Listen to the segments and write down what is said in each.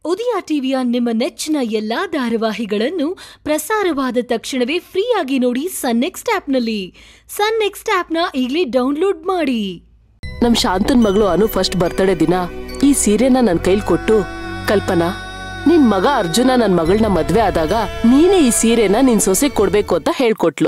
ಉದಯ ಟಿವಿಯ ನಿಮ್ಮ ನೆಚ್ಚಿನ ಎಲ್ಲಾ ಧಾರಾವಾಹಿಗಳನ್ನು ಪ್ರಸಾರವಾದ ತಕ್ಷಣವೇ ಫ್ರೀಯಾಗಿ ನೋಡಿ ಸನ್ ನೆಕ್ಸ್ಟ್ ಆಪ್ನಲ್ಲಿ ಸನ್ ನೆಕ್ಸ್ಟ್ ಆಪ್ನ ಈಗಲೇ ಡೌನ್ಲೋಡ್ ಮಾಡಿ ನಮ್ ಶಾಂತನ್ ಮಗಳು ಅನು ಫಸ್ಟ್ ಬರ್ತಡೇ ದಿನ ಈ ಸೀರೆನ ನನ್ ಕೈಲ್ ಕೊಟ್ಟು ಕಲ್ಪನಾ ನಿನ್ ಮಗ ಅರ್ಜುನ ನನ್ ಮಗಳನ್ನ ಮದ್ವೆ ಆದಾಗ ನೀನೇ ಈ ಸೀರೆನ ನಿನ್ ಸೊಸೆ ಕೊಡ್ಬೇಕು ಅಂತ ಹೇಳ್ಕೊಟ್ಲು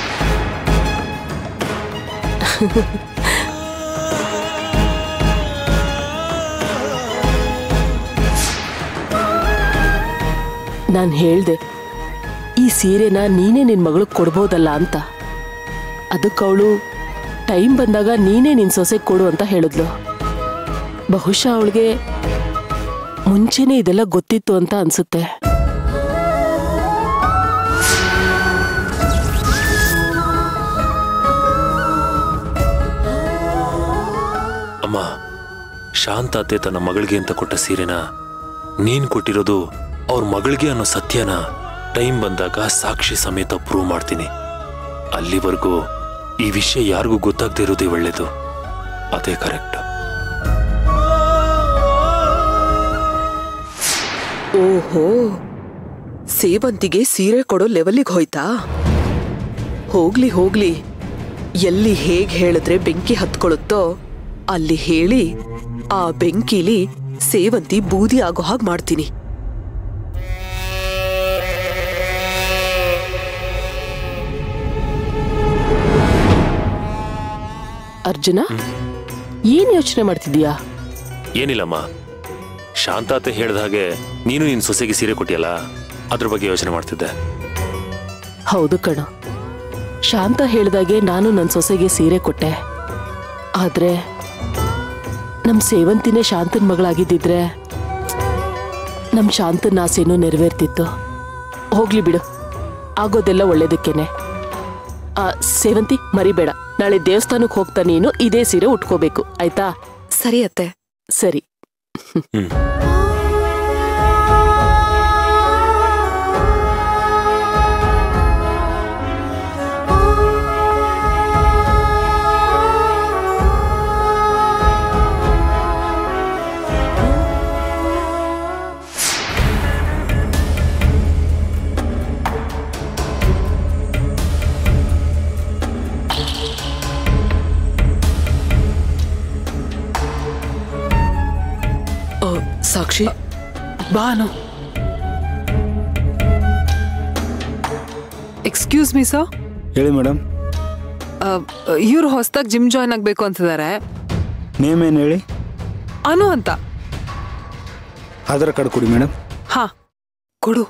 ನಾನ್ ಹೇಳ್ದೆ ಈ ಸೀರೆನ ನೀನೇ ನಿನ್ ಮಗಳಿಗೆ ಕೊಡ್ಬೋದಲ್ಲ ಅಂತ ಅದಕ್ಕವಳು ಟೈಮ್ ಬಂದಾಗ ನೀನೇ ನಿನ್ ಸೊಸೆ ಕೊಡು ಅಂತ ಹೇಳಿದ್ಲು ಬಹುಶಃ ಅವಳಿಗೆ ಮುಂಚೆನೆ ಇದೆಲ್ಲ ಗೊತ್ತಿತ್ತು ಅಂತ ಅನ್ಸುತ್ತೆ ಅಮ್ಮ ಶಾಂತಾತೆ ತನ್ನ ಮಗಳಿಗೆ ಅಂತ ಕೊಟ್ಟ ಸೀರೆನ ನೀನ್ ಕೊಟ್ಟಿರೋದು ಅವ್ರ ಮಗಳಿಗೆ ಅನ್ನೋ ಸತ್ಯನ ಟೈಮ್ ಬಂದಾಗ ಸಾಕ್ಷಿ ಸಮೇತ ಪ್ರೂವ್ ಮಾಡ್ತೀನಿ ಅಲ್ಲಿವರೆಗೂ ಈ ವಿಷಯ ಯಾರಿಗೂ ಗೊತ್ತಾಗದೇ ಇರೋದೇ ಒಳ್ಳೇದು ಅದೇ ಕರೆಕ್ಟ್ ಓಹೋ ಸೇವಂತಿಗೆ ಸೀರೆ ಕೊಡೋ ಲೆವೆಲಿಗೆ ಹೋಯ್ತಾ ಹೋಗ್ಲಿ ಹೋಗ್ಲಿ ಎಲ್ಲಿ ಹೇಗ್ ಹೇಳಿದ್ರೆ ಬೆಂಕಿ ಹತ್ಕೊಳ್ಳುತ್ತೋ ಅಲ್ಲಿ ಹೇಳಿ ಆ ಬೆಂಕಿಲಿ ಸೇವಂತಿ ಬೂದಿ ಆಗೋ ಹಾಗೆ ಮಾಡ್ತೀನಿ ಅರ್ಜುನ ಏನ್ ಯೋಚನೆ ಮಾಡ್ತಿದ್ಯಾ ಏನಿಲ್ಲಮ್ಮ ಶಾಂತಾತೆ ಹೇಳ್ದ ಹಾಗೆ ನೀನು ನಿನ್ ಸೊಸೆಗೆ ಸೀರೆ ಕೊಟ್ಟಿಯಲ್ಲ ಅದ್ರ ಬಗ್ಗೆ ಯೋಚನೆ ಮಾಡ್ತಿದ್ದೆ ಹೌದು ಕಣ ಶಾಂತ ಹೇಳ್ದಾಗೆ ನಾನು ನನ್ನ ಸೊಸೆಗೆ ಸೀರೆ ಕೊಟ್ಟೆ ಆದ್ರೆ ನಮ್ ಸೇವಂತಿನೇ ಶಾಂತನ್ ಮಗಳಾಗಿದ್ದಿದ್ರೆ ನಮ್ ಶಾಂತನ್ ಆಸೆನೂ ನೆರವೇರ್ತಿತ್ತು ಹೋಗ್ಲಿ ಬಿಡು ಆಗೋದೆಲ್ಲ ಒಳ್ಳೇದಕ್ಕೇನೆ ಆ ಸೇವಂತಿ ಮರಿಬೇಡ ನಾಳೆ ದೇವಸ್ಥಾನಕ್ಕೆ ಹೋಗ್ತಾ ನೀನು ಇದೇ ಸೀರೆ ಉಟ್ಕೋಬೇಕು ಆಯ್ತಾ ಸರಿ ಅತ್ತೆ ಸರಿ ಹ್ಮ್ ಆ, ಸಾಕ್ಷಿ ಬಾನು ಎಕ್ಸ್ಕ್ಯೂಸ್ ಮೀ ಸರ್ ಹೇಳಿ ಮೇಡಮ್ ಇವ್ರು ಹೊಸ್ದಾಗಿ ಜಿಮ್ ಜಾಯ್ನ್ ಆಗಬೇಕು ಅಂತಿದ್ದಾರೆ ನೇಮ್ ಏನು ಹೇಳಿ ಅನು ಅಂತ ಆಧಾರ್ ಕಾರ್ಡ್ ಕೊಡಿ ಮೇಡಮ್ ಹಾ ಕೊಡು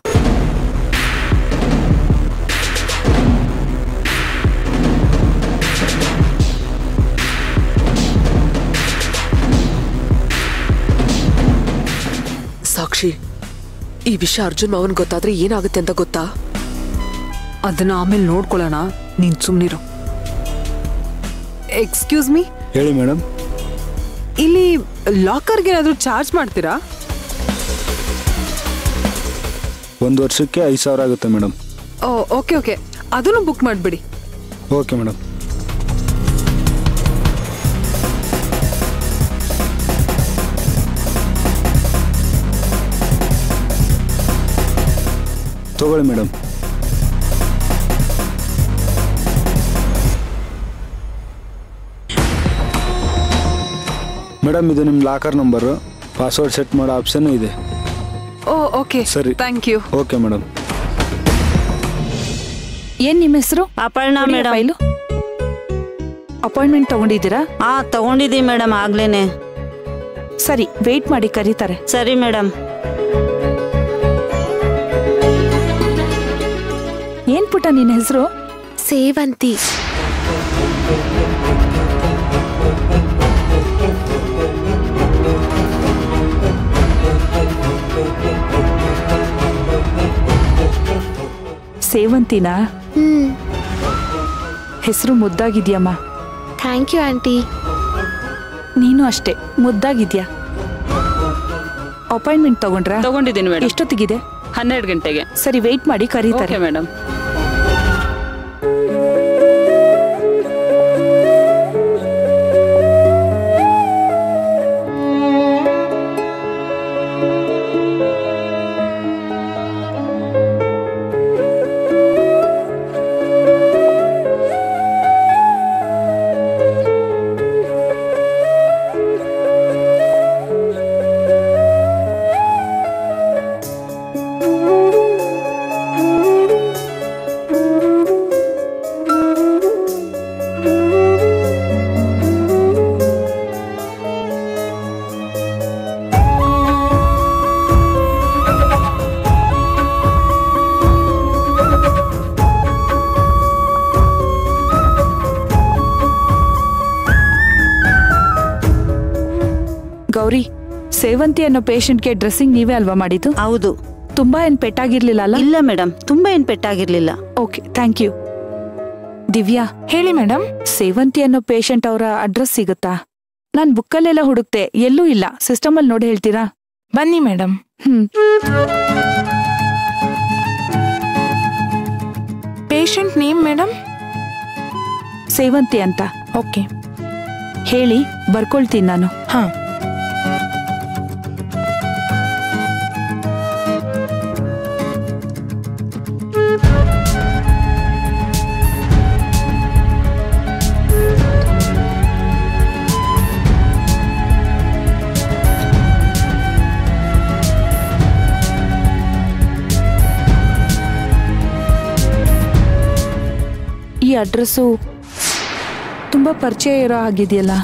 ಸಾಕ್ಷಿ ಈ ವಿಷಯ ಅರ್ಜುನ್ ಮಾವನ್ ಗೊತ್ತಾದ್ರೆ ಏನಾಗುತ್ತೆ ಅಂತ ಗೊತ್ತಾ ಅದನ್ನ ಆಮೇಲೆ ನೋಡ್ಕೊಳ್ಳೋಣ ನೀನ್ ಸುಮ್ನಿರು ಎಕ್ಸ್ಕ್ಯೂಸ್ ಮೀ ಹೇಳಿ ಮೇಡಮ್ ಇಲ್ಲಿ ಲಾಕರ್ಗೆ ಏನಾದರೂ ಚಾರ್ಜ್ ಮಾಡ್ತೀರಾ ಒಂದು ವರ್ಷಕ್ಕೆ ಐದು ಸಾವಿರ ಆಗುತ್ತೆ ಮೇಡಮ್ ಓ ಓಕೆ ಓಕೆ ಅದನ್ನು ಬುಕ್ ಮಾಡಿಬಿಡಿ ಓಕೆ ಮೇಡಮ್ ತಗೊಳ್ಳಿ ಮೇಡಮ್ ಮೇಡಮ್ ಇದು ನಿಮ್ಮ ಲಾಕರ್ ನಂಬರು ಪಾಸ್ವರ್ಡ್ ಸೆಟ್ ಮಾಡೋ ಆಪ್ಷನ್ ಇದೆ ಓ ಓಕೆ ಸರಿ. ಥ್ಯಾಂಕ್ ಯು ಓಕೆ ಮೇಡಮ್ ಏನ್ ನಿಮ್ಮ ಹೆಸರು ಅಪರ್ಣ ಮೇಡಮ್ ಫೈಲು ಅಪಾಯಿಂಟ್ಮೆಂಟ್ ತಗೊಂಡಿದ್ದೀರಾ ಹಾ ತಗೊಂಡಿದ್ದೀವಿ ಮೇಡಮ್ ಆಗ್ಲೇನೆ ಸರಿ ವೇಟ್ ಮಾಡಿ ಕರೀತಾರೆ ಸರಿ ಮೇಡಮ್ ಏನ್ ಪುಟ್ಟ ನಿನ್ನ ಹೆಸರು ಸೇವಂತಿ ಸೇವಂತಿನಾ ಹ್ಮ್ ಹೆಸರು ಮುದ್ದಾಗಿದ್ಯಮ್ಮ ಥ್ಯಾಂಕ್ ಯು ಆಂಟಿ ನೀನು ಅಷ್ಟೇ ಮುದ್ದಾಗಿದ್ಯಾ ಅಪಾಯಿಂಟ್ಮೆಂಟ್ ತಗೊಂಡ್ರಾ ತಗೊಂಡಿದ್ದೀನಿ ಮೇಡಮ್ ಎಷ್ಟೊತ್ತಿಗಿದೆ ಹನ್ನೆರಡು ಗಂಟೆಗೆ ಸರಿ ವೇಟ್ ಮಾಡಿ ಕರೀತಾರೆ ಓಕೆ ಮೇಡಮ್ ಗೌರಿ ಸೇವಂತಿ ಅನ್ನೋ ಪೇಷಂಟ್ಗೆ ಡ್ರೆಸ್ಸಿಂಗ್ ನೀವೇ ಅಲ್ವಾ ಮಾಡಿದ್ದು ಹೌದು ತುಂಬಾ ಏನ್ ಪೆಟ್ಟಾಗಿರ್ಲಿಲ್ಲ ಅಲ್ಲ ಇಲ್ಲ ಮೇಡಮ್ ತುಂಬಾ ಏನ್ ಪೆಟ್ಟಾಗಿರ್ಲಿಲ್ಲ ಓಕೆ ಥ್ಯಾಂಕ್ ಯು ದಿವ್ಯಾ ಹೇಳಿ ಮೇಡಮ್ ಸೇವಂತಿ ಅನ್ನೋ ಪೇಷಂಟ್ ಅವರ ಅಡ್ರೆಸ್ ಸಿಗುತ್ತಾ ನಾನ್ ಬುಕ್ಕಲ್ಲೆಲ್ಲ ಹುಡುಕ್ತೆ ಎಲ್ಲೂ ಇಲ್ಲ ಸಿಸ್ಟಮ್ ಅಲ್ಲಿ ನೋಡಿ ಹೇಳ್ತೀರಾ ಬನ್ನಿ ಮೇಡಮ್ ಹ್ಮ್ ಪೇಷಂಟ್ ನೇಮ್ ಮೇಡಮ್ ಸೇವಂತಿ ಅಂತ ಓಕೆ ಹೇಳಿ ಬರ್ಕೊಳ್ತೀನಿ ನಾನು ಹಾ ಈ ಅಡ್ರೆಸ್ಸು ತುಂಬಾ ಪರಿಚಯ ಇರೋ ಆಗಿದೆಯಲ್ಲ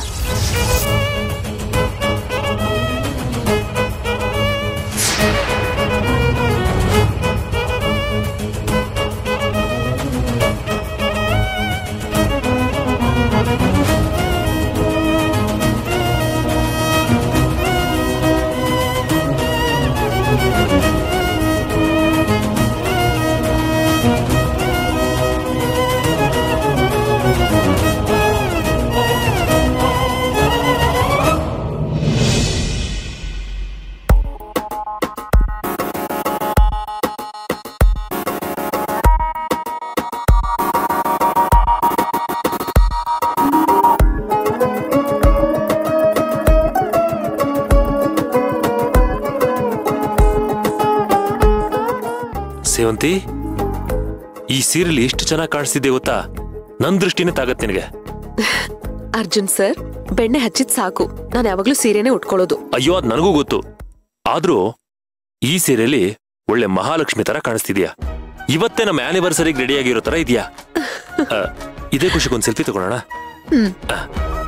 ಸೇವಂತಿ ಈ ಸೀರೆಲಿ ಎಷ್ಟು ಚೆನ್ನಾಗಿ ಕಾಣಿಸ್ತಿದೆ ಗೊತ್ತಾ ನನ್ ದೃಷ್ಟಿನೇ ತಾಗತ್ ನಿನಗೆ ಅರ್ಜುನ್ ಸರ್ ಬೆಣ್ಣೆ ಹಚ್ಚಿದ್ ಸಾಕು ನಾನು ಯಾವಾಗ್ಲೂ ಸೀರೆನೇ ಉಟ್ಕೊಳ್ಳೋದು ಅಯ್ಯೋ ಅದ್ ನನಗೂ ಗೊತ್ತು ಆದ್ರೂ ಈ ಸೀರೆಲಿ ಒಳ್ಳೆ ಮಹಾಲಕ್ಷ್ಮಿ ತರ ಕಾಣಿಸ್ತಿದ್ಯಾ ಇವತ್ತೇ ನಮ್ಮ ಆನಿವರ್ಸರಿಗೆ ರೆಡಿ ಆಗಿರೋ ತರ ಇದೆಯಾ ಇದೇ ಖುಷಿಗೊಂದು ಸೆಲ್ಫಿ ತಗೊಳ್ಳೋಣ ಆ.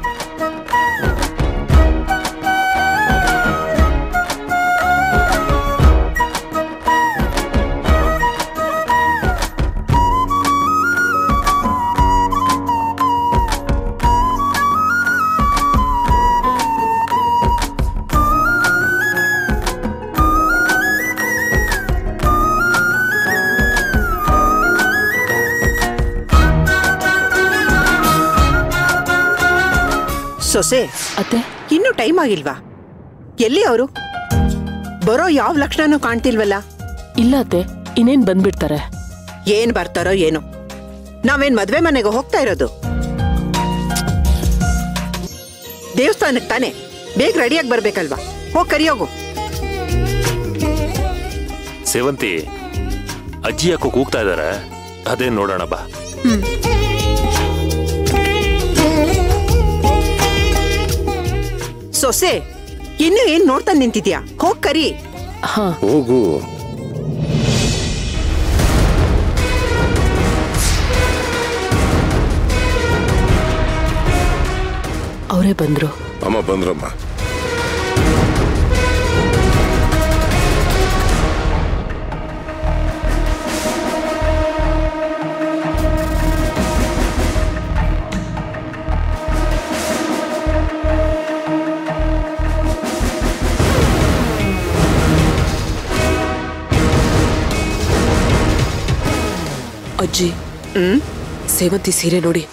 ಸೊಸೆ ಅತ್ತೆ ಇನ್ನೂ ಟೈಮ್ ಆಗಿಲ್ವಾ ಎಲ್ಲಿ ಅವರು ಬರೋ ಯಾವ ಲಕ್ಷಣನೂ ಕಾಣ್ತಿಲ್ವಲ್ಲ ಇಲ್ಲ ಅತ್ತೆ ಇನ್ನೇನ್ ಬಂದ್ಬಿಡ್ತಾರೆ ಏನ್ ಬರ್ತಾರೋ ಏನೋ ನಾವೇನ್ ಮದ್ವೆ ಮನೆಗೆ ಹೋಗ್ತಾ ಇರೋದು ದೇವಸ್ಥಾನಕ್ಕೆ ತಾನೆ ಬೇಗ ರೆಡಿಯಾಗಿ ಬರ್ಬೇಕಲ್ವಾ ಹೋಗ್ ಕರಿಯೋಗು ಸೇವಂತಿ ಅಜ್ಜಿ ಯಾಕೋ ಕೂಗ್ತಾ ಇದಾರೆ ಅದೇ ನೋಡೋಣ ಬಾ ಸೊಸೆ ಇನ್ನು ಏನ್ ನೋಡ್ತಾ ನಿಂತಿದ್ಯಾ ಹೋಗ್ ಕರಿ ಹಾ ಹೋಗು ಅವರೇ ಬಂದ್ರು ಅಮ್ಮ ಬಂದ್ರಮ್ಮ ಅಜ್ಜಿ ಸೇವಂತಿ ಸೀರೆ ನೋಡಿ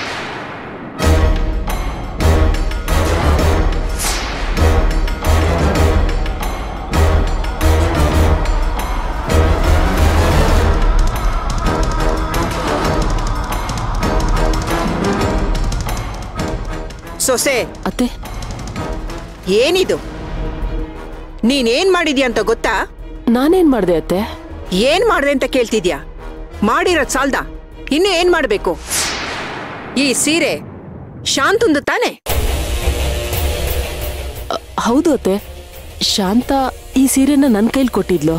ಸೊಸೆ ಅತ್ತೆ ಏನಿದು ನೀನೇನ್ ಮಾಡಿದ್ಯಾ ಅಂತ ಗೊತ್ತಾ ನಾನೇನ್ ಮಾಡ್ದೆ ಅತ್ತೆ ಏನ್ ಮಾಡ್ದೆ ಅಂತ ಕೇಳ್ತಿದ್ಯಾ ಮಾಡಿರೋದ್ ಸಾಲ್ದ ಇನ್ನು ಏನ್ ಮಾಡ್ಬೇಕು ಈ ಸೀರೆ ಶಾಂತಂದು ತಾನೆ ಅ- ಹೌದು ಅತ್ತೆ ಶಾಂತ ಈ ಸೀರೆನ ನನ್ನ ಕೈಲಿ ಕೊಟ್ಟಿದ್ಲು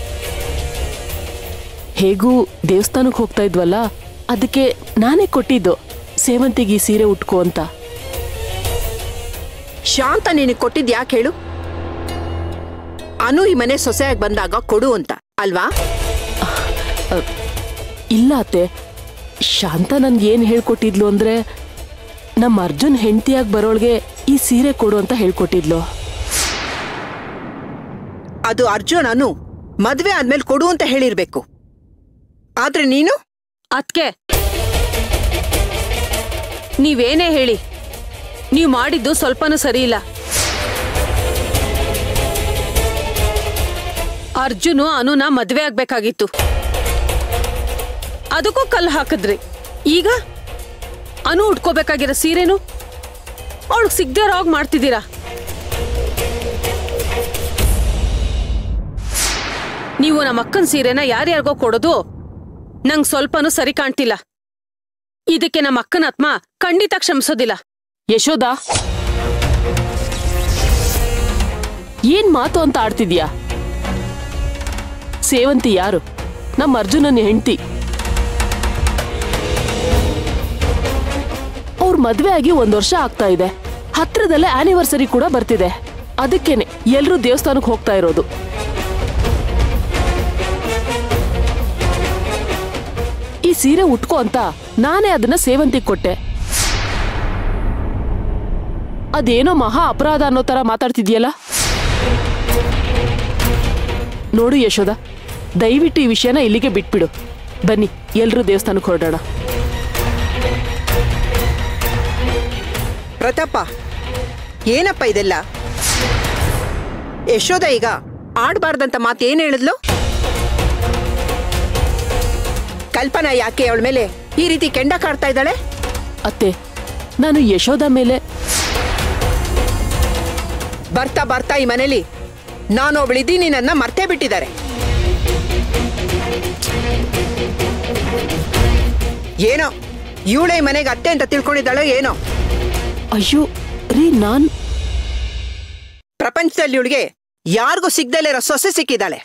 ಹೇಗೂ ದೇವಸ್ಥಾನಕ್ಕೆ ಹೋಗ್ತಾ ಇದ್ವಲ್ಲ ಅದಕ್ಕೆ ನಾನೇ ಕೊಟ್ಟಿದ್ದು ಸೇವಂತಿಗೆ ಈ ಸೀರೆ ಉಟ್ಕೋ ಅಂತ ಶಾಂತ ನಿನಗೆ ಕೊಟ್ಟಿದ್ ಯಾಕೆ ಹೇಳು ಅನು ಈ ಮನೆ ಸೊಸೆಯಾಗಿ ಬಂದಾಗ ಕೊಡು ಅಂತ ಅಲ್ವಾ ಇಲ್ಲ ಅತ್ತೆ ಶಾಂತ ನನ್ಗೆ ಏನ್ ಹೇಳ್ಕೊಟ್ಟಿದ್ಲು ಅಂದ್ರೆ ನಮ್ಮ ಅರ್ಜುನ್ ಹೆಂಡತಿಯಾಗಿ ಬರೋಳ್ಗೆ ಈ ಸೀರೆ ಕೊಡು ಅಂತ ಹೇಳ್ಕೊಟ್ಟಿದ್ಲು ಅದು ಅರ್ಜುನನು ಮದ್ವೆ ಆದ್ಮೇಲೆ ಕೊಡು ಅಂತ ಹೇಳಿರ್ಬೇಕು ಆದ್ರೆ ನೀನು ಅದ್ಕೆ ನೀವೇನೇ ಹೇಳಿ ನೀವು ಮಾಡಿದ್ದು ಸ್ವಲ್ಪನೂ ಸರಿ ಇಲ್ಲ ಅರ್ಜುನು ಅನುನ ಮದ್ವೆ ಆಗ್ಬೇಕಾಗಿತ್ತು ಅದಕ್ಕೂ ಕಲ್ಲು ಹಾಕಿದ್ರಿ ಈಗ ಅನು ಉಟ್ಕೋಬೇಕಾಗಿರೋ ಸೀರೆನು ಅವಳಿಗೆ ಸಿಗ್ದೇ ಇರೋ ಹಾಗ್ ಮಾಡ್ತಿದ್ದೀರಾ ನೀವು ನಮ್ಮ ಅಕ್ಕನ ಸೀರೆನ ಯಾರ್ಯಾರಿಗೋ ಕೊಡೋದು ನಂಗ್ ಸ್ವಲ್ಪನೂ ಸರಿ ಕಾಣ್ತಿಲ್ಲ ಇದಕ್ಕೆ ನಮ್ಮ ಅಕ್ಕನ ಆತ್ಮ ಖಂಡಿತ ಕ್ಷಮಿಸೋದಿಲ್ಲ ಯಶೋದ ಏನ್ ಮಾತು ಅಂತ ಆಡ್ತಿದ್ಯಾ ಸೇವಂತಿ ಯಾರು ನಮ್ಮ ಅರ್ಜುನನ ಹೆಂಡತಿ ಅವ್ರ ಮದ್ವೆ ಆಗಿ ಒಂದ್ ವರ್ಷ ಆಗ್ತಾ ಇದೆ ಹತ್ರದಲ್ಲೇ ಆನಿವರ್ಸರಿ ಕೂಡ ಬರ್ತಿದೆ ಅದಕ್ಕೇನೆ ಎಲ್ರೂ ದೇವಸ್ಥಾನಕ್ಕೆ ಹೋಗ್ತಾ ಇರೋದು ಈ ಸೀರೆ ಉಟ್ಕೋ ಅಂತ ನಾನೇ ಅದನ್ನ ಸೇವಂತಿಗೆ ಕೊಟ್ಟೆ ಅದೇನೋ ಮಹಾ ಅಪರಾಧ ಅನ್ನೋ ತರ ಮಾತಾಡ್ತಿದ್ಯಲ್ಲ ನೋಡು ಯಶೋದ ದಯವಿಟ್ಟು ಈ ವಿಷಯನ ಇಲ್ಲಿಗೆ ಬಿಟ್ಬಿಡು ಬನ್ನಿ ಎಲ್ರೂ ದೇವಸ್ಥಾನಕ್ಕೆ ಹೊರಡೋಣ ಪ್ರತಾಪ ಏನಪ್ಪ ಇದೆಲ್ಲ ಯಶೋದ ಈಗ ಆಡ್ಬಾರ್ದಂತ ಮಾತು ಏನ್ ಹೇಳಿದ್ಲು ಕಲ್ಪನಾ ಯಾಕೆ ಅವಳ ಮೇಲೆ ಈ ರೀತಿ ಕೆಂಡ ಕಾಡ್ತಾ ಇದ್ದಾಳೆ ಅತ್ತೆ ನಾನು ಯಶೋದ ಮೇಲೆ ಬರ್ತಾ ಬರ್ತಾ ಈ ಮನೇಲಿ ನಾನೊಬ್ಳಿದ್ದೀನಿ ನನ್ನ ಮರ್ತೇ ಬಿಟ್ಟಿದ್ದಾರೆ ಏನೋ ಇವಳೇ ಈ ಮನೆಗೆ ಅತ್ತೆ ಅಂತ ತಿಳ್ಕೊಂಡಿದ್ದಾಳೋ ಏನೋ ಅಯ್ಯೋ ರೀ ನಾನ್ ಪ್ರಪಂಚದಲ್ಲಿ ಇವಳಿಗೆ ಯಾರಿಗೂ ಸಿಗ್ದಲೇ ಇರೋ ಸೊಸೆ ಸಿಕ್ಕಿದ್ದಾಳೆ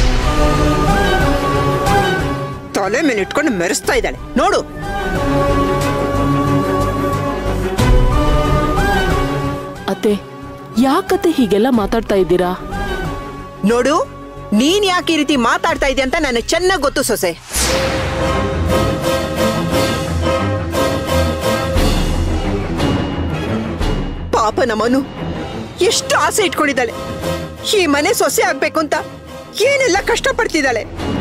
ತಲೆ ಮೇಲೆ ಇಟ್ಕೊಂಡು ಮೆರೆಸ್ತಾ ಇದ್ದಾಳೆ ನೋಡು ಅತ್ತೆ ಯಾಕತ್ತೆ ಹೀಗೆಲ್ಲ ಮಾತಾಡ್ತಾ ಇದ್ದೀರಾ ನೋಡು ನೀನ್ ಯಾಕೆ ಈ ರೀತಿ ಮಾತಾಡ್ತಾ ಇದೆಯಾ ಅಂತ ನನಗೆ ಚೆನ್ನಾಗಿ ಗೊತ್ತು ಸೊಸೆ ಪಾಪ ನಮ್ಮನು ಎಷ್ಟು ಆಸೆ ಇಟ್ಕೊಂಡಿದ್ದಾಳೆ ಈ ಮನೆ ಸೊಸೆ ಆಗ್ಬೇಕು ಅಂತ ಏನೆಲ್ಲ ಕಷ್ಟಪಡ್ತಿದ್ದಾಳೆ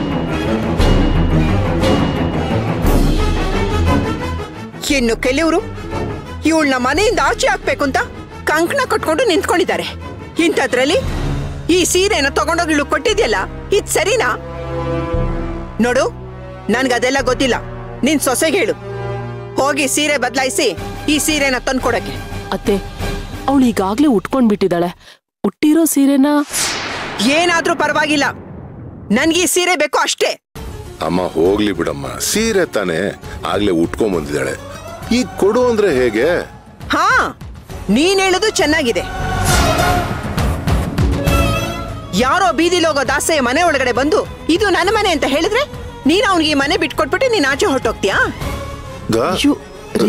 ಇನ್ನು ಕೆಲವರು ಇವಳನ್ನ ಮನೆಯಿಂದ ಆಚೆ ಹಾಕ್ಬೇಕು ಅಂತ ಕಂಕಣ ಕಟ್ಕೊಂಡು ನಿಂತ್ಕೊಂಡಿದ್ದಾರೆ ಇಂಥದ್ರಲ್ಲಿ ಈ ಸೀರೆನ ತಗೊಂಡೋಗಿ ಇಳು ಕೊಟ್ಟಿದ್ಯಲ್ಲ ಇದ್ ಸರಿನಾ ನೋಡು ನನ್ಗದೆಲ್ಲ ಗೊತ್ತಿಲ್ಲ ನಿನ್ ಸೊಸೆಗೆ ಹೇಳು ಹೋಗಿ ಸೀರೆ ಬದಲಾಯಿಸಿ ಈ ಸೀರೆನ ತಂದ್ಕೊಡಕ್ಕೆ ಅತ್ತೆ ಅವಳು ಈಗಾಗ್ಲೇ ಉಟ್ಕೊಂಡ್ ಬಿಟ್ಟಿದ್ದಾಳೆ ಉಟ್ಟಿರೋ ಸೀರೆನ ಏನಾದ್ರೂ ಪರವಾಗಿಲ್ಲ ನನ್ಗೆ ಈ ಸೀರೆ ಬೇಕು ಅಷ್ಟೇ ಅಮ್ಮ ಹೋಗ್ಲಿ ಬಿಡಮ್ಮ ಸೀರೆ ತಾನೆ ಆಗ್ಲೇ ಉಟ್ಕೊಂಡ್ ಬಂದಿದ್ದಾಳೆ ಈಗ ಕೊಡು ಅಂದ್ರೆ ಹೇಗೆ ಹಾ ನೀನ್ ಹೇಳುದು ಚೆನ್ನಾಗಿದೆ ಯಾರೋ ಬೀದಿಲಿ ಹೋಗೋ ದಾಸೆಯ ಮನೆ ಒಳಗಡೆ ಬಂದು ಇದು ನನ್ನ ಮನೆ ಅಂತ ಹೇಳಿದ್ರೆ ನೀನ್ ಅವನಿಗೆ ಈ ಮನೆ ಬಿಟ್ಕೊಟ್ಬಿಟ್ಟು ನೀನ್ ಆಚೆ ಹೊರಟೋಗ್ತೀಯಾ ಗಾ ಅಯ್ಯೋ ರೀ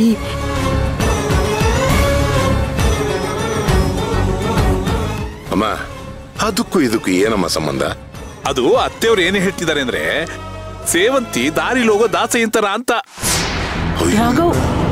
ಅಮ್ಮ ಅದಕ್ಕೂ ಇದಕ್ಕೂ ಏನಮ್ಮ ಸಂಬಂಧ ಅದು ಅತ್ತೆಯವ್ರು ಏನ್ ಹೇಳ್ತಿದ್ದಾರೆ ಅಂದ್ರೆ ಸೇವಂತಿ ದಾರಿಲಿ ಹೋಗೋ ದಾಸೆಯಂತರ ಅಂತ ರಾಘವ್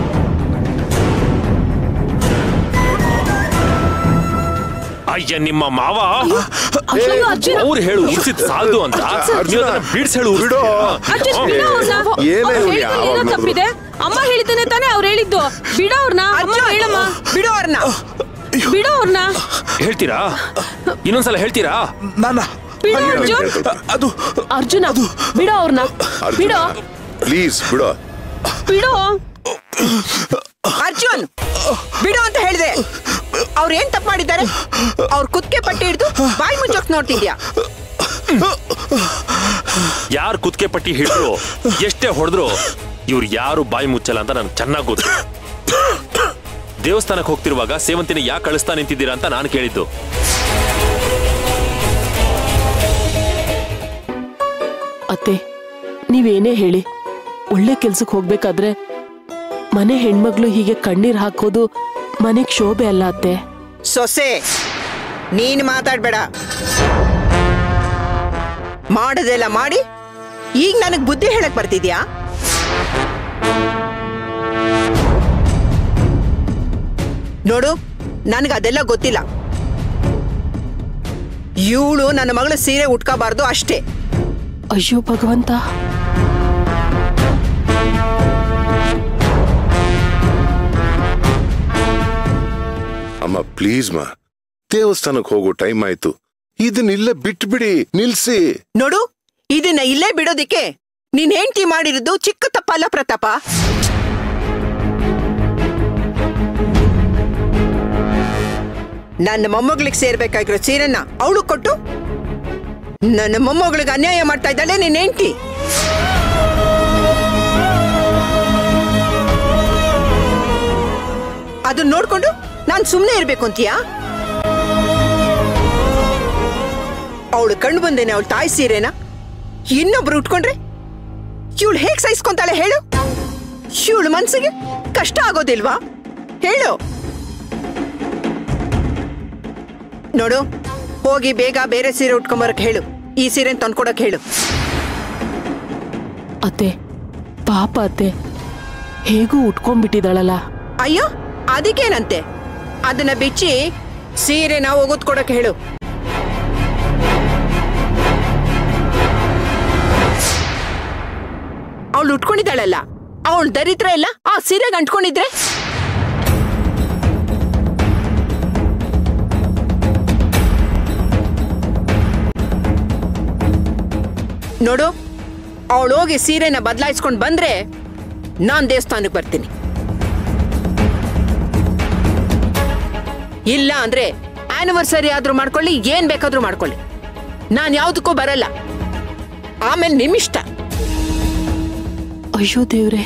ಅಯ್ಯ ನಿಮ್ಮ ಮಾವ ಅಯ್ಯೋ, ಅರ್ಜುನ. ಅವ್ರು ಹೇಳು ಉಳಿಸಿದ್ ಸಾಲದು ಅಂತ ಅರ್ಜುನ. ಬಿಡ್ಸ್ ಹೇಳು ಬಿಡು. ಅರ್ಜುನ್, ಹ್ಮ್. ಬಿಡು ಅವ್ರ್ನ. ಏನೇ ಅವ್ರ್ ಇವ್ನು ಹೇಳಿದ್ದು ಯಾವಾಗ್ಲೂ ಏನೋ ತಪ್ಪಿದೆ ಅಮ್ಮ ಹೇಳಿದ್ದಾನೆ ತಾನೇ ಅವ್ರು ಹೇಳಿದ್ದು ಬಿಡೋ ಅವ್ರನ್ನ ಅಮ್ಮ ಹೇಳಮ್ಮ ಬಿಡು ಅವ್ರನ್ನ ಬಿಡೋ ಅವ್ರನ್ನ ಹೇಳ್ತೀರಾ ಇನ್ನೊಂದ್ಸಲ ಹೇಳ್ತೀರಾ ನನ್ನ ಬಿಡು ಅರ್ಜುನ್ ಅದು ಅರ್ಜುನ ಬಿಡೋ ಅವ್ರನ್ನ ಬಿಡೋ ಪ್ಲೀಸ್ ಬಿಡು ಬಿಡೋ ಅರ್ಜುನ್ ಬಿಡು ಅಂತ ಹೇಳಿದೆ ಅವ್ರು ಏನ್ ತಪ್ಪು ಮಾಡಿದ್ದಾರೆ ಅವ್ರ ಕುತ್ಕೆ ಪಟ್ಟಿ ಹಿಡಿದು ಬಾಯಿ ಮುಚ್ಚೋಕ್ ನೋಡ್ತಿದ್ಯಾ ಯಾರು ಕುತ್ಕೆ ಪಟ್ಟಿ ಹಿಡಿದ್ರು ಎಷ್ಟೇ ಹೊಡೆದ್ರು ಇವ್ರು ಯಾರು ಬಾಯಿ ಮುಚ್ಚಲ್ಲ ಅಂತ ನನ್ಗೆ ಚೆನ್ನಾಗಿ ಗೊತ್ತು ದೇವಸ್ಥಾನಕ್ಕೆ ಹೋಗ್ತಿರುವಾಗ ಸೇವಂತಿನ ಯಾಕೆ ಕಳಿಸ್ತಾ ನಿಂತಿದ್ದೀರಾ ಅಂತ ನಾನು ಕೇಳಿದ್ದು ಅತ್ತೆ ನೀವೇನೇ ಹೇಳಿ ಒಳ್ಳೆ ಕೆಲ್ಸಕ್ಕೆ ಹೋಗ್ಬೇಕಾದ್ರೆ ಮನೆ ಹೆಣ್ಮಗ್ಳು ಹೀಗೆ ಕಣ್ಣೀರ್ ಹಾಕೋದು ಮನೆಗ್ ಶೋಭೆ ಅಲ್ಲ ಅತ್ತೆ ಸೊಸೆ ನೀನ್ ಮಾತಾಡ್ಬೇಡ ಮಾಡದೆಲ್ಲ ಮಾಡಿ ಈಗ ನನಗ್ ಬುದ್ಧಿ ಹೇಳಕ್ ಬರ್ತಿದ್ಯಾ ನೋಡು ನನಗೆ ಅದೆಲ್ಲ ಗೊತ್ತಿಲ್ಲ ಇವಳು ನನ್ನ ಮಗಳ ಸೀರೆ ಉಟ್ಕೋಬಾರ್ದು ಅಷ್ಟೇ ಅಯ್ಯೋ ಭಗವಂತ ಅಮ್ಮ ಪ್ಲೀಸ್ ಮಾ ದೇವಸ್ಥಾನಕ್ಕೆ ಹೋಗೋ ಟೈಮ್ ಆಯ್ತು ಇದನ್ನ ಇಲ್ಲೇ ಬಿಟ್ಬಿಡಿ ನಿಲ್ಸಿ ನೋಡು ಇದನ್ನ ಇಲ್ಲೇ ಬಿಡೋದಿಕ್ಕೆ ನೀನ್ ಹೆಂಡತಿ ಮಾಡಿರೋದು ಚಿಕ್ಕ ತಪ್ಪಲ್ಲ ಪ್ರತಾಪ ನನ್ನ ಮೊಮ್ಮಗಳಿಗೆ ಸೇರ್ಬೇಕಾಗಿರೋ ಸೀರೆನ ಅವಳು ಕೊಟ್ಟು ನನ್ನ ಮೊಮ್ಮಗಳಿಗೆ ಅನ್ಯಾಯ ಮಾಡ್ತಾ ಇದ್ದಾಳೆ ನಿನ್ ಹೆಂಡತಿ ಅದನ್ನ ನೋಡ್ಕೊಂಡು ನಾನ್ ಸುಮ್ನೆ ಇರ್ಬೇಕು ಅಂತೀಯಾ ಅವಳು ಕಣ್ಣು ಬಂದೇನೆ ಅವಳು ತಾಯಿ ಸೀರೆನ ಇನ್ನೊಬ್ರು ಉಟ್ಕೊಂಡ್ರೆ ಇವಳು ಹೇಗ್ ಸಹಿಸ್ಕೊಂತಾಳೆ ಹೇಳು ಇವಳು ಮನ್ಸಿಗೆ ಕಷ್ಟ ಆಗೋದಿಲ್ವಾ ಹೇಳು ನೋಡು ಹೋಗಿ ಬೇಗ ಬೇರೆ ಸೀರೆ ಉಟ್ಕೊಂಬರಕ್ ಹೇಳು ಈ ಸೀರೆ ತಂದ್ಕೊಡಕ್ ಹೇಳು ಅತ್ತೆ ಪಾಪ ಅತ್ತೆ ಹೇಗೂ ಉಟ್ಕೊಂಡ್ಬಿಟ್ಟಿದಾಳಲ್ಲ ಅಯ್ಯೋ ಅದಕ್ಕೇನಂತೆ ಅದನ್ನ ಬಿಚ್ಚಿ ಸೀರೆನ ಒಗದ್ ಕೊಡಕ್ ಹೇಳು ಅವಳು ಉಟ್ಕೊಂಡಿದ್ದಾಳಲ್ಲ ಅವಳು ದರಿದ್ರ ಇಲ್ಲ ಆ ಸೀರೆಗೆ ಅಂಟ್ಕೊಂಡಿದ್ರೆ ನೋಡು ಅವಳು ಹೋಗಿ ಸೀರೆನ ಬದಲಾಯಿಸ್ಕೊಂಡು ಬಂದ್ರೆ ನಾನ್ ದೇವಸ್ಥಾನಕ್ಕೆ ಬರ್ತೀನಿ ಇಲ್ಲ ಅಂದ್ರೆ ಆನಿವರ್ಸರಿ ಆದ್ರೂ ಮಾಡ್ಕೊಳ್ಳಿ ಏನ್ ಬೇಕಾದ್ರೂ ಮಾಡ್ಕೊಳ್ಳಿ ನಾನ್ ಯಾವ್ದಕ್ಕೂ ಬರಲ್ಲ ಆಮೇಲೆ ನಿಮ್ಮಿಷ್ಟ ಅಯ್ಯೋ ದೇವ್ರೆ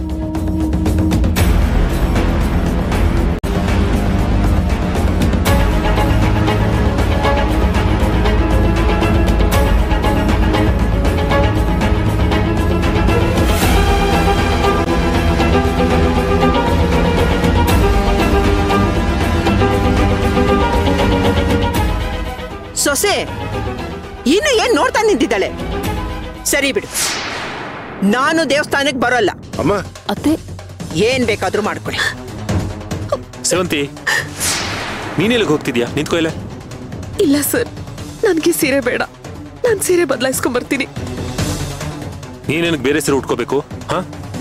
ಸೊಸೆ ಇನ್ನು ಏನ್ ನೋಡ್ತಾ ನಿಂತಿದ್ದಾಳೆ ಸರಿ ಬಿಡು ನಾನು ದೇವಸ್ಥಾನಕ್ಕೆ ಬರೋಲ್ಲ ಅಮ್ಮ ಅತ್ತೆ ಏನ್ ಬೇಕಾದ್ರೂ ಮಾಡ್ಕೊಳ್ಳಿ ಸೇವಂತಿ ನೀನೆಲ್ಲಿಗೆ ಹೋಗ್ತಿದ್ಯಾ ನಿಂತ್ಕೋ ಇಲ್ಲೇ ಇಲ್ಲ ಸರ್ ನನಗೆ ಸೀರೆ ಬೇಡ ನಾನು ಸೀರೆ ಬದಲಾಯಿಸ್ಕೊಂಡ್ ಬರ್ತೀನಿ ನೀನೇನಕ್ಕೆ ಬೇರೆ ಸೀರೆ ಉಟ್ಕೋಬೇಕು ಹಾ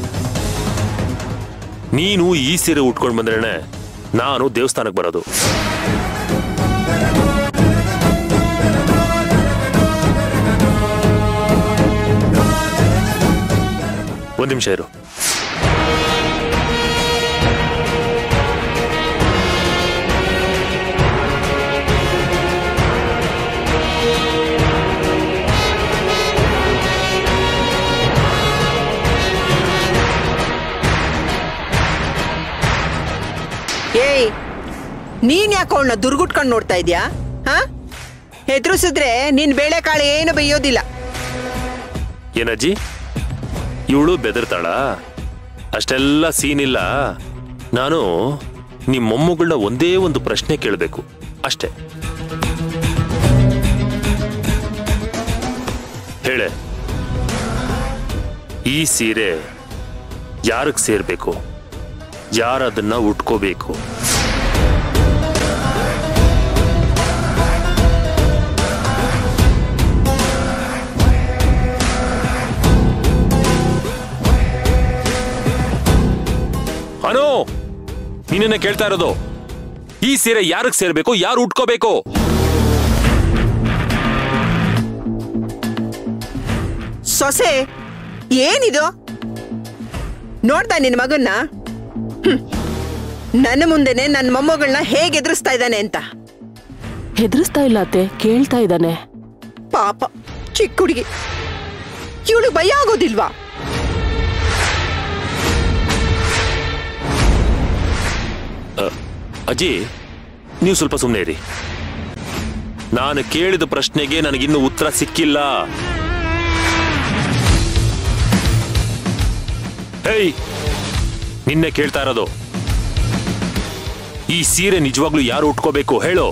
ನೀನು ಈ ಸೀರೆ ಉಟ್ಕೊಂಡು ಬಂದ್ರೇನೆ ನಾನು ದೇವಸ್ಥಾನಕ್ಕೆ ಬರೋದು ಒಂದ್ ನಿಮಿಷ ಇರು ಏಯ್ ನೀನ್ ಯಾಕೆ ಅವಳನ್ನ ದುರ್ಗುಟ್ಕೊಂಡು ನೋಡ್ತಾ ಇದ್ಯಾ ಹಾ ಹೆದ್ರಿಸಿದ್ರೆ ನಿನ್ ಬೇಳೆಕಾಳು ಏನು ಬೇಯೋದಿಲ್ಲ ಏನಜ್ಜಿ ಇವಳು ಬೆದರ್ತಾಳ ಅಷ್ಟೆಲ್ಲ ಸೀನ್ ಇಲ್ಲ ನಾನು ನಿಮ್ಮ ಮೊಮ್ಮಗಳನ್ನ ಒಂದೇ ಒಂದು ಪ್ರಶ್ನೆ ಕೇಳಬೇಕು ಅಷ್ಟೇ ಹೇಳೆ ಈ ಸೀರೆ ಯಾರಿಗೆ ಸೇರ್ಬೇಕು ಯಾರದನ್ನ ಉಟ್ಕೋಬೇಕು ಅನು ನೀನೇನ ಕೇಳ್ತಾ ಇರೋದು ಈ ಸೀರೆ ಯಾರಿಗೆ ಸೇರ್ಬೇಕು ಯಾರು ಉಟ್ಕೋಬೇಕು ಸೊಸೆ ಏನಿದು ನೋಡ್ತಾ ನಿನ್ ಮಗನ್ನ ಹ್ಮ್. ನನ್ನ ಮುಂದೆನೆ ನನ್ನ ಮೊಮ್ಮಗಳನ್ನ ಹೇಗೆ ಎದುರಿಸ್ತಾ ಇದ್ದಾನೆ ಅಂತ ಹೆದರ್ಸ್ತಾ ಇಲ್ಲ ಅತ್ತೆ ಕೇಳ್ತಾ ಇದ್ದಾನೆ ಪಾಪ ಚಿಕ್ಕ ಹುಡುಗಿ ಇವಳು ಭಯ ಆಗೋದಿಲ್ವಾ ಅ, ಅಜ್ಜಿ ನೀವು ಸ್ವಲ್ಪ ಸುಮ್ಮನೆ ಇರಿ ನಾನು ಕೇಳಿದ ಪ್ರಶ್ನೆಗೆ ನನಗಿನ್ನೂ ಉತ್ತರ ಸಿಕ್ಕಿಲ್ಲ ಹೇಯ್ ನಿನ್ನೆ ಕೇಳ್ತಾ ಇರೋದು ಈ ಸೀರೆ ನಿಜವಾಗ್ಲೂ ಯಾರು ಉಟ್ಕೋಬೇಕು ಹೇಳು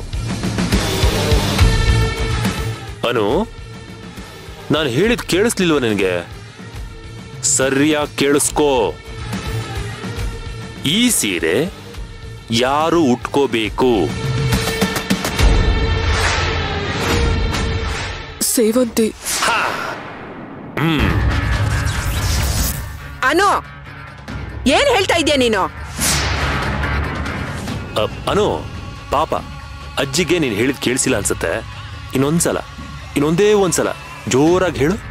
ಅನು ನಾನು ಹೇಳಿದ್ ಕೇಳಿಸ್ಲಿಲ್ವ ನಿನಗೆ ಸರಿಯಾಗಿ ಕೇಳಿಸ್ಕೋ ಈ ಸೀರೆ ಯಾರು ಉಟ್ಕೋಬೇಕು ಸೇವಂತಿ ಹ್ಮ್ ಅನು ಏನ್ ಹೇಳ್ತಾ ಇದೀಯ ನೀನು ಅ, ಅನು ಪಾಪ ಅಜ್ಜಿಗೆ ನೀನು ಹೇಳಿದ್ ಕೇಳಿಸಿಲ್ಲ ಅನ್ಸುತ್ತೆ ಇನ್ನೊಂದ್ಸಲ ಇನ್ನೊಂದೇ ಒಂದ್ಸಲ ಜೋರಾಗಿ ಹೇಳು